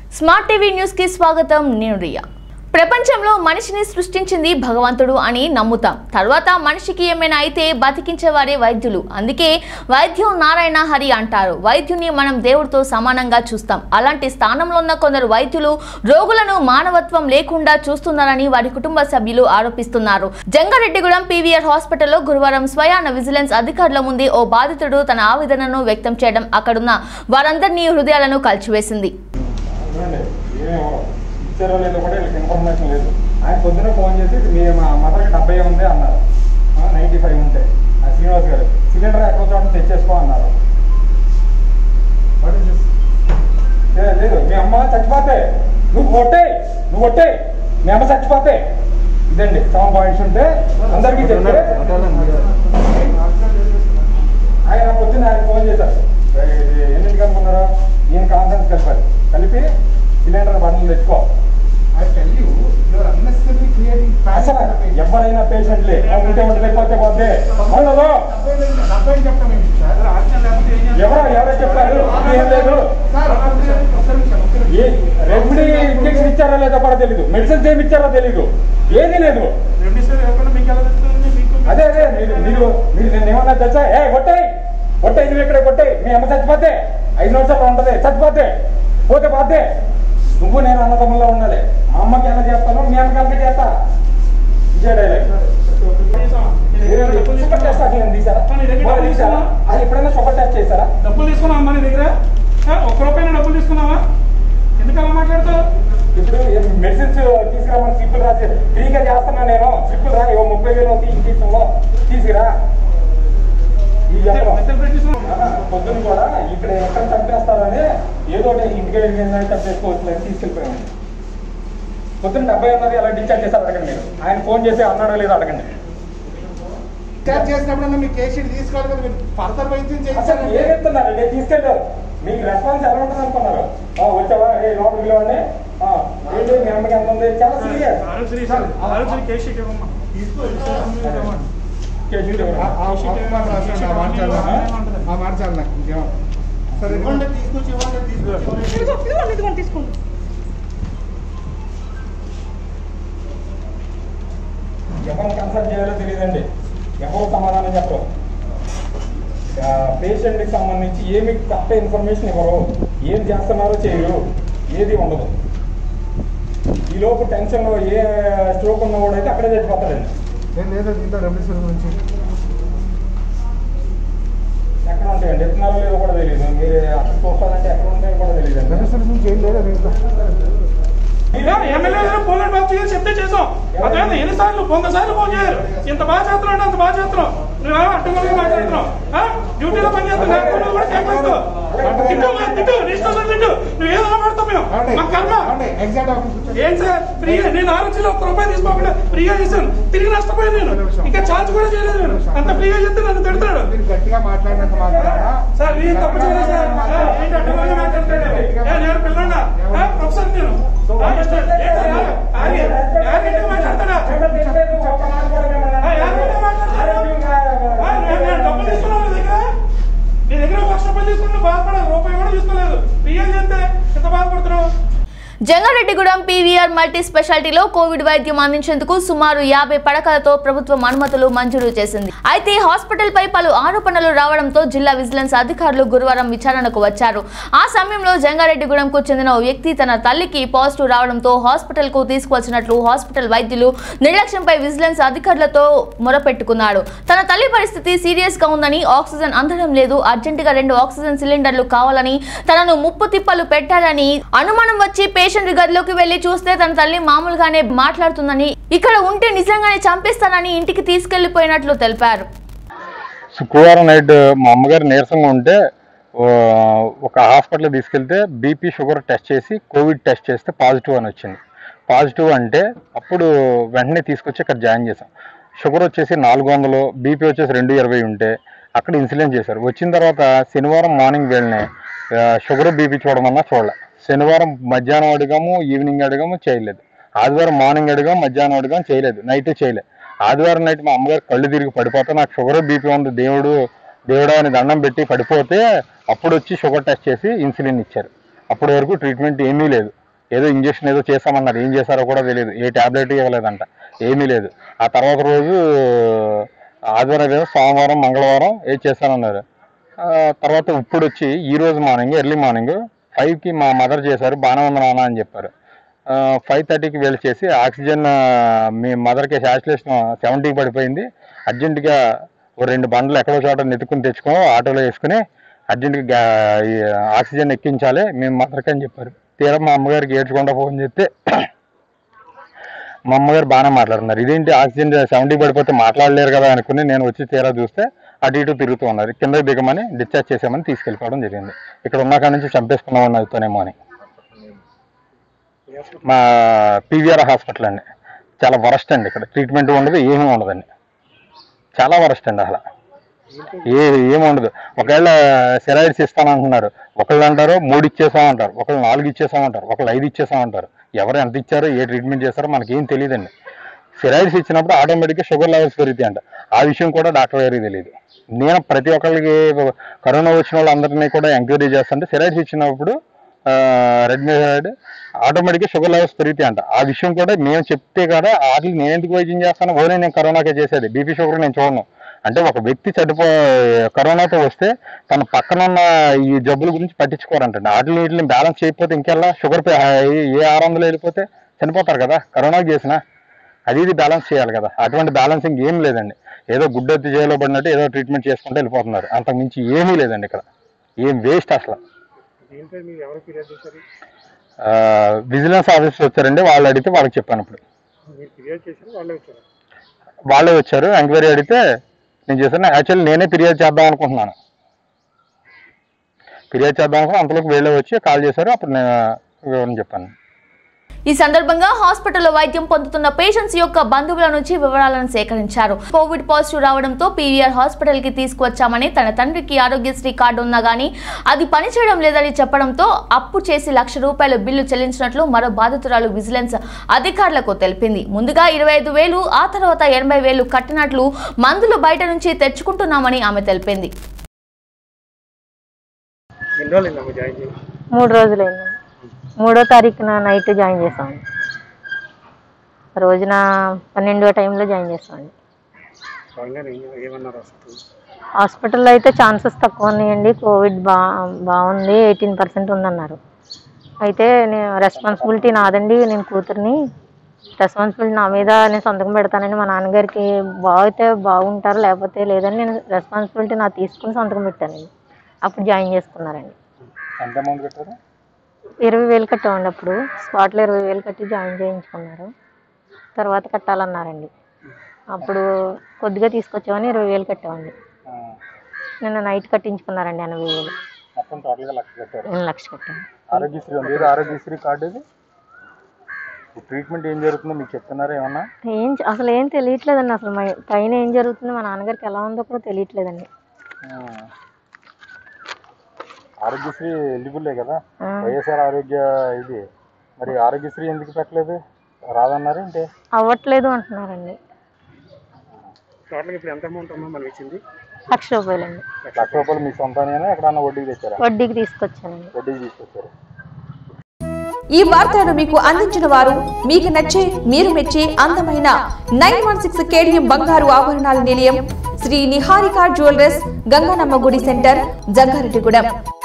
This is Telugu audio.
స్మార్ట్ టీవీ న్యూస్ కి స్వాగతం నేను రియా ప్రపంచంలో మనిషిని సృష్టించింది భగవంతుడు అని నమ్ముతాం తర్వాత మనిషికి ఏమైనా అయితే బతికించేవారే వైద్యులు అందుకే వైద్యం నారాయణ హరి అంటారు వైద్యుని మనం దేవుడితో సమానంగా చూస్తాం అలాంటి స్థానంలో ఉన్న కొందరు వైద్యులు రోగులను మానవత్వం లేకుండా చూస్తున్నారని వారి కుటుంబ సభ్యులు ఆరోపిస్తున్నారు జంగారెడ్డిగూడెం పీవీఆర్ హాస్పిటల్లో గురువారం స్వయాన విజిలెన్స్ అధికారుల ముందే ఓ బాధితుడు తన ఆవేదనను వ్యక్తం చేయడం అక్కడున్న వారందరినీ హృదయాలను కలిచివేసింది చూడండి ఏమేమో ఇచ్చారో లేదో కూడా వీళ్ళకి ఇన్ఫర్మేషన్ లేదు ఆయన పొద్దున ఫోన్ చేసి మీ మా మదర్కి డెబ్బై ఉంది అన్నారు నైంటీ ఫైవ్ ఉంటే ఆ శ్రీనివాస్ గారు సిలిండర్ ఎక్కడ చోట తెచ్చేసుకో అన్నారు What is this? ఏ, లేదు మీ అమ్మ చచ్చిపోతే నువ్వు కొట్టే నువ్వు కొట్టే మీ అమ్మ చచ్చిపోతే ఇదండి సెవెన్ పాయింట్స్ ఉంటే అందరికీ చెప్తే ఆయన పొద్దున్న ఆయన ఫోన్ చేశారు ఇది ఎన్నింటికి అనుకున్నారు ఈయన కాన్ఫరెన్స్ కలిపారు కలిపి సిలిండర్ బండ్లు తెచ్చుకో I tell you, you are unnecessarily creating panic. అసలు ఎవరైనా పేషెంట్లే ఉంటే ఉంటే లేకపోతే పోతే అవునదో డబ్బై చెప్తాం ఏంటి సార్ ఆజ్ఞ లేకపోతే ఏం చేస్తాం? ఎవరో ఎవరో చెప్పారు ఏం లేదు సార్ ఒక్క నిమిషం, ఒక్క నిమిషం, ఒక్క నిమిషం. ఏ రెమెడీ ఇంజెక్షన్ ఇచ్చారో లేదో కూడా తెలీదు మెడిసిన్స్ ఏమి ఇచ్చారో తెలీదు ఏది లేదు రెమ్డెసివిర్ ఇవ్వకుండా మీకు ఎలా తెలుస్తుంది? మీకు- అదే అదే మీరు మీరు మీరు నేను ఏమన్నా తెలుసా ఏ కొట్టాయి కొట్టాయి నువ్వు ఇక్కడ కొట్టాయి మీ అమ్మ చచ్చిపోతే ఐదు నిమిషాలు ఉంటది చచ్చిపోతే పోతే పోతే నువ్వు నేను అన్నదమ్ముల్లో ఉండాలి మా అమ్మకి ఎలా చేస్తాను మీ అమ్మకి ఎలా చేస్తా ఇదే డైలాగ్ నేను డబ్బులు షుగర్ టెస్ట్ అసలు నేను తీసారా నీ దగ్గర బాగా డబ్బులు తీసారా తీసుకున్నావా? అది ఎప్పుడైనా షుగర్ టెస్ట్ చేశారా డబ్బులు తీసుకున్నావా అమ్మా నీ దగ్గర ఆ, ఒక్క రూపాయి డబ్బులు తీసుకున్నావా ఎందుకు అలా మాట్లాడుతావు ఇప్పుడు మెడిసిన్స్ తీసుకురామని స్లిప్పులు రాసి ఫ్రీగా చేస్తున్నా నేను స్లిప్పులు రా ఇవ్వ ముప్పై వేలు తీసి తీసుకున్నా తీసుకురా ఈ చెప్పడం మెత్తలు పెట్టిస్తున్నావా? ఆ, పొద్దున కూడా ఇక్కడ ఎక్కడ చంపేస్తారని ఏదో ఒకటి ఇంటికి వెళ్ళి చంపేసుకోవచ్చు అని తీసుకెళ్ళిపోయాను పొద్దున్న డెబ్బై ఉన్నది ఎలా డిశ్చార్జ్ చేస్తారు అడగండి మీరు ఆయన ఫోన్ చేసి అన్నాడో లేదో అడగండి డిశ్చార్జ్ చేసినప్పుడు మీ కేసు షీట్ తీసుకోవాలి కదా మీరు ఫర్దర్ వైద్యం అసలు చేయించాలి ఏం చెప్తున్నారు నేను తీసుకెళ్ళారు మీకు రెస్పాన్స్ ఎలా ఉంటుంది అనుకున్నారు ఆ, వచ్చావా ఏ లోపలికి పిలవండి ఆ, ఏంటి మీ అమ్మకి ఎంత ఉంది చాలా serious Aarogyasri sir Aarogyasri case sheet ఇవ్వమ్మా తీసుకో సరే ఇవ్వండి తీసుకొచ్చి ఇవ్వండి తీసుకోండి ఎవరు కన్సల్ట్ చేయాలో తెలియదండి ఎవరు సమాధానం చెప్పరు పేషెంట్కి సంబంధించి ఏమి కరెక్ట్ ఇన్ఫర్మేషన్ ఇవ్వరు ఏం చేస్తున్నారో చేయరు ఏది ఉండదు ఈ లోపు టెన్షన్లో ఏ స్ట్రోక్ ఉన్నవాడు అయితే అక్కడే చచ్చిపోతాడండి ఏం లేదు దీంట్లో రెమ్డెసివిర్ గురించి ఎక్కడ ఉంటాయండి ఎత్తున్నారో లేదో కూడా తెలియదు మీరు అక్కడ చూస్తారంటే ఎక్కడ ఉంటాయో కూడా తెలియదండి రెమ్డెసివిర్ గురించి ఏం లేదు దీంట్లో ఎమ్మెల్యే గారు పోలెండ్ బాబు చేసి చెప్తే చేసాం అదే ఎన్నిసార్లు వంద సార్లు ఫోన్ చేయరు ఇంత బాగా చేస్తున్నావు అంటే అంత బాగా చేస్తున్నావు నువ్వు అడ్డగోలుగా మాట్లాడుతున్నావు ఆ? డ్యూటీలో పని చేస్తున్నావు లేకపోతే కూడా కేకలేస్తావు. తిట్టు లేదు, తిట్టు నీ ఇష్టం వచ్చినట్టు తిట్టు నువ్వు ఏదో మాట్లాడతావు మేము మా కర్మ ఎగ్జాక్ట్ ఆఫీస్ ఏం సార్ ఫ్రీగా నేను ఆరోగ్యంలో ఒక్క రూపాయి తీసుకోకుండా ఫ్రీగా చేశాను తిరిగి నష్టపోయాను నేను ఇంకా ఛార్జ్ కూడా చేయలేదు నేను అంత ఫ్రీగా చెప్తే నన్ను తిడతాడు మీరు గట్టిగా మాట్లాడినంత మాట్లాడారా సార్ నేను తప్పు చేయలేదు సార్ ఆ, ఏంటి అడ్డగోలుగా మాట్లాడతాడు ఏ, నేను పిల్లన్నా ప్రొఫెసర్ నేను ఆ, ఏంటి, ఆ, ఆర్య, ఆర్యంటే మాట్లాడతాడా ఆ, ఆర్యంటే మాట్లాడతాడా? ఆ, నేను- నేను డబ్బులు తీసుకున్నాను నీ దగ్గర నీ దగ్గర ఒక లక్ష రూపాయలు తీసుకున్నా బాధపడదు రూపాయి కూడా తీసుకోలేదు ఫ్రీగా చేస్తే ఎంత బాధపడుతున్నావు జంగారెడ్డిగూడెం పీవీఆర్ మల్టీ స్పెషాలిటీలో కోవిడ్ వైద్యం అందించేందుకు సుమారు యాభై పడకలతో ప్రభుత్వం అనుమతులు మంజూరు చేసింది అయితే హాస్పిటల్ పై పలు ఆరోపణలు రావడంతో జిల్లా విజిలెన్స్ అధికారులు గురువారం విచారణకు వచ్చారు ఆ సమయంలో జంగారెడ్డిగూడెంకు చెందిన ఓ వ్యక్తి తన తల్లికి పాజిటివ్ రావడంతో హాస్పిటల్ కు తీసుకువచ్చినట్లు హాస్పిటల్ వైద్యులు నిర్లక్ష్యంపై విజిలెన్స్ అధికారులతో మొరపెట్టుకున్నాడు తన తల్లి పరిస్థితి సీరియస్ గా ఉందని ఆక్సిజన్ అందడం లేదు అర్జెంటుగా రెండు ఆక్సిజన్ సిలిండర్లు కావాలని తనను ముప్పు తిప్పలు పెట్టారని అనుమానం వచ్చి పేషెంట్ గదిలోకి వెళ్లి చూస్తే తన తల్లి మామూలుగానే మాట్లాడుతుందని ఇక్కడ ఉంటే నిజంగానే చంపేస్తానని ఇంటికి తీసుకెళ్లిపోయినట్లు తెలిపారు శుక్రవారం నైట్ మా అమ్మగారు నీరసంగా ఉంటే ఆ, ఒక హాస్పిటల్ తీసుకెళ్తే బీపీ షుగర్ టెస్ట్ చేసి కోవిడ్ టెస్ట్ చేస్తే పాజిటివ్ అని వచ్చింది పాజిటివ్ అంటే అప్పుడు వెంటనే తీసుకొచ్చి ఇక్కడ జాయిన్ చేసాం షుగర్ వచ్చేసి నాలుగు వందలు బీపీ వచ్చేసి రెండు ఇరవై ఉంటే అక్కడ ఇన్సులిన్ చేశారు వచ్చిన తర్వాత శనివారం మార్నింగ్ వెళ్ళినే షుగర్ బీపీ చూడమన్నా చూడలే శనివారం మధ్యాహ్నం అడిగాము ఈవినింగ్ అడిగాము చేయలేదు ఆదివారం మార్నింగ్ అడిగాం మధ్యాహ్నం అడిగాం చేయలేదు నైట్ చేయలేదు ఆదివారం నైట్ మా అమ్మగారు కళ్ళు తిరిగి పడిపోతే నాకు షుగర్ బీపీ ఉంది దేవుడు దేవుడా అని దండం పెట్టి పడిపోతే అప్పుడు వచ్చి షుగర్ టెస్ట్ చేసి ఇన్సులిన్ ఇచ్చారు అప్పటి వరకు ట్రీట్మెంట్ ఏమీ లేదు ఏదో ఇంజక్షన్ ఏదో చేస్తామన్నారు ఏం చేశారో కూడా తెలియదు ఏ ట్యాబ్లెట్ ఇవ్వలేదంట ఏమీ లేదు ఆ తర్వాత రోజు ఆదివారం ఏదో సోమవారం మంగళవారం ఏది చేశానన్నారు ఆ, తర్వాత ఇప్పుడు వచ్చి ఈ రోజు మార్నింగ్ ఎర్లీ మార్నింగ్ ఫైవ్కి మా మదర్ చేశారు బాగానే ఉంది నాన్న అని చెప్పారు ఫైవ్ థర్టీకి వెళ్ళి చేసి ఆక్సిజన్ ఆ, మీ మదర్కి సాచులేషన్ సెవెంటీకి పడిపోయింది అర్జెంటుగా ఓ రెండు బండ్లు ఎక్కడో చోట నెట్టుకుని తెచ్చుకో ఆటోలో వేసుకుని అర్జెంటుగా గా- ఈ ఆక్సిజన్ ఎక్కించాలి మేము మదర్కి అని చెప్పారు తీరా మా అమ్మగారికి ఏడ్చుకుంటా ఫోన్ చేస్తే మా అమ్మగారు బాగానే మాట్లాడుతున్నారు ఇదేంటి ఆక్సిజన్ సెవెంటీ పడిపోతే మాట్లాడలేరు కదా అనుకుని నేను వచ్చి తీరా చూస్తే అటు ఇటు తిరుగుతూ ఉన్నారు కింద దిగమని డిశ్చార్జ్ చేసామని తీసుకెళ్ళిపోవడం జరిగింది ఇక్కడ ఉన్న కాడ నుంచి చంపేసుకున్నాం ఉన్న అవుతానేమో అని మా పీవీఆర్ హాస్పిటల్ అండి చాలా వరస్ట్ అండి ఇక్కడ ట్రీట్మెంట్ ఉండదు ఏమీ ఉండదండి చాలా వరస్ట్ అండి అసలు ఏ ఏమి ఉండదు ఒకవేళ సెరాయిడ్స్ ఇస్తానంటున్నారు ఒకళ్ళు అంటారు మూడు ఇచ్చేసామంటారు ఒకళ్ళు నాలుగు ఇచ్చేసామంటారు ఒకళ్ళు ఐదు ఇచ్చేసామంటారు ఎవరు ఎంత ఇచ్చారో ఏ ట్రీట్మెంట్ చేస్తారో మనకేం తెలియదండి సెరాయిడ్స్ ఇచ్చినప్పుడు ఆటోమేటిక్గా షుగర్ లెవెల్స్ పెరుగుతాయి అంట ఆ విషయం కూడా డాక్టర్ గారికి తెలియదు నేను ప్రతి ఒక్కరికి కరోనా వచ్చిన వాళ్ళందరినీ కూడా ఎంక్వైరీ చేస్తుంటే సెరాయిడ్స్ ఇచ్చినప్పుడు రెడ్ మెథడ్ ఆటోమేటిక్గా షుగర్ లెవెల్స్ పెరుగుతాయి అంట ఆ విషయం కూడా మేము చెప్తే కదా వాటికి నేను ఎందుకు వైద్యం చేస్తాను ఓనే నేను కరోనాకే చేసేది బీపీ షుగర్ నేను చూడను అంటే ఒక వ్యక్తి చనిపో కరోనాతో వస్తే తన పక్కన ఉన్న ఈ జబ్బుల గురించి పట్టించుకోరంటండి వాటిని వీటిని బ్యాలెన్స్ చేయకపోతే ఇంకెల్లా షుగర్ పే- ఏ ఆరు వందలు వెళ్ళిపోతే చనిపోతారు కదా కరోనాకి చేసిన అది ఇది బ్యాలెన్స్ చేయాలి కదా అటువంటి బ్యాలెన్సింగ్ ఏం లేదండి ఏదో గుడ్డెత్తి జైల్లో పడినట్టు ఏదో ట్రీట్మెంట్ చేసుకుంటూ వెళ్ళిపోతున్నారు అంతకు మించి ఏమీ లేదండి ఇక్కడ ఏం వేస్ట్ అసలు దీంట్లో మీరు ఎవరు ఫిర్యాదు చేశారు విజిలెన్స్ ఆఫీసర్ వచ్చారండి వాళ్ళు అడిగితే వాళ్ళకి చెప్పాను ఇప్పుడు మీరు ఫిర్యాదు చేశారు వాళ్ళే వచ్చారు వాళ్ళే వచ్చారు ఎంక్వైరీ అడిగితే నేను చేశాను యాక్చువల్లీ నేనే ఫిర్యాదు చేద్దాం అనుకుంటున్నాను ఫిర్యాదు చేద్దాం అనుకుని అంతలోకి వీళ్ళే వచ్చి కాల్ చేశారు అప్పుడు నేను వివరం చెప్పాను ఈ సందర్భంగా హాస్పిటల్లో వైద్యం పొందుతున్న పేషెంట్స్ యొక్క బంధువుల నుంచి వివరాలను సేకరించారు కోవిడ్ పాజిటివ్ రావడంతో పీవీఆర్ హాస్పిటల్ కి తీసుకువచ్చామని తన తండ్రికి ఆరోగ్యశ్రీ కార్డు ఉన్నా గానీ అది పనిచేయడం లేదని చెప్పడంతో అప్పు చేసి లక్ష రూపాయల బిల్లు చెల్లించినట్లు మరో బాధితురాలు విజిలెన్స్ అధికారులకు తెలిపింది ముందుగా ఇరవై ఐదు వేలు ఆ తర్వాత ఎనభై వేలు కట్టినట్లు మందులు బయట నుంచి తెచ్చుకుంటున్నామని ఆమె తెలిపింది ఎన్ని రోజులు అయిందమ్మా జాయిన్ చేసి మూడు రోజులైంది మూడో తారీఖున నైట్ జాయిన్ చేసామండి రోజున పన్నెండో టైంలో జాయిన్ చేసామండి స్వయంగా ఏం- ఏమన్నారు అసలు హాస్పిటల్లో అయితే ఛాన్సెస్ తక్కువ ఉన్నాయండి కోవిడ్ బా బాగుంది ఎయిటీన్ పర్సెంట్ ఉందన్నారు అయితే నేను రెస్పాన్సిబిలిటీ నాదండి నేను కూతుర్ని రెస్పాన్సిబిలిటీ నా మీద నేను సంతకం పెడతానని మా నాన్నగారికి బాగుతే బాగుంటారు లేకపోతే లేదని నేను రెస్పాన్సిబిలిటీ నా తీసుకుని సంతకం పెట్టానండి అప్పుడు జాయిన్ చేసుకున్నారండి ఎంత అమౌంట్ కట్టారు ఇరవై వేలు కట్టామండి అప్పుడు స్పాట్లో ఇరవై వేలు కట్టి జాయిన్ చేయించుకున్నారు తర్వాత కట్టాలన్నారండి అప్పుడు కొద్దిగా తీసుకొచ్చామని ఇరవై వేలు కట్టామండి నిన్న నైట్ కట్టించుకున్నారండి ఎనభై వేలు మొత్తం టోటల్గా లక్ష కట్టారు నేను లక్ష కట్టాను ఆరోగ్యశ్రీ ఉంది ఏదో ఆరోగ్యశ్రీ కార్డు ఇది ఈ ట్రీట్మెంట్ ఏం జరుగుతుందో మీకు చెప్తున్నారా ఏమన్నా ఏం చ- అసలు ఏం తెలియట్లేదండి అసలు మా పైన ఏం జరుగుతుందో మా నాన్నగారికి ఎలా ఉందో కూడా తెలియట్లేదండి ఆ. ఆరోగ్యశ్రీ ఎలిజిబుల్లే కదా ఆ. వైఎస్ఆర్ ఆరోగ్య ఇది మరి ఆరోగ్యశ్రీ ఎందుకు పెట్టలేదు రాదన్నారు ఏంటి అవ్వట్లేదు అంటున్నారండి టోటల్గా ఇప్పుడు ఎంత అమౌంట్ అమ్మా మనం ఇచ్చింది లక్ష రూపాయలండి లక్ష రూపాయలు మీ సొంతానేనా ఎక్కడన్నా వడ్డీకి తెచ్చారా వడ్డీకి తీసుకొచ్చానండి వడ్డీకి తీసుకొచ్చారు ఈ వార్తలను మీకు అందించిన వారు మీకు నచ్చే మీరు మెచ్చే అందమైన నైన్ వన్ సిక్స్ కేడిఎం బంగారు ఆభరణాల నిలయం శ్రీ నిహారిక జ్యువెలర్స్ గంగానమ్మ గుడి సెంటర్ జంగారెడ్డిగూడెం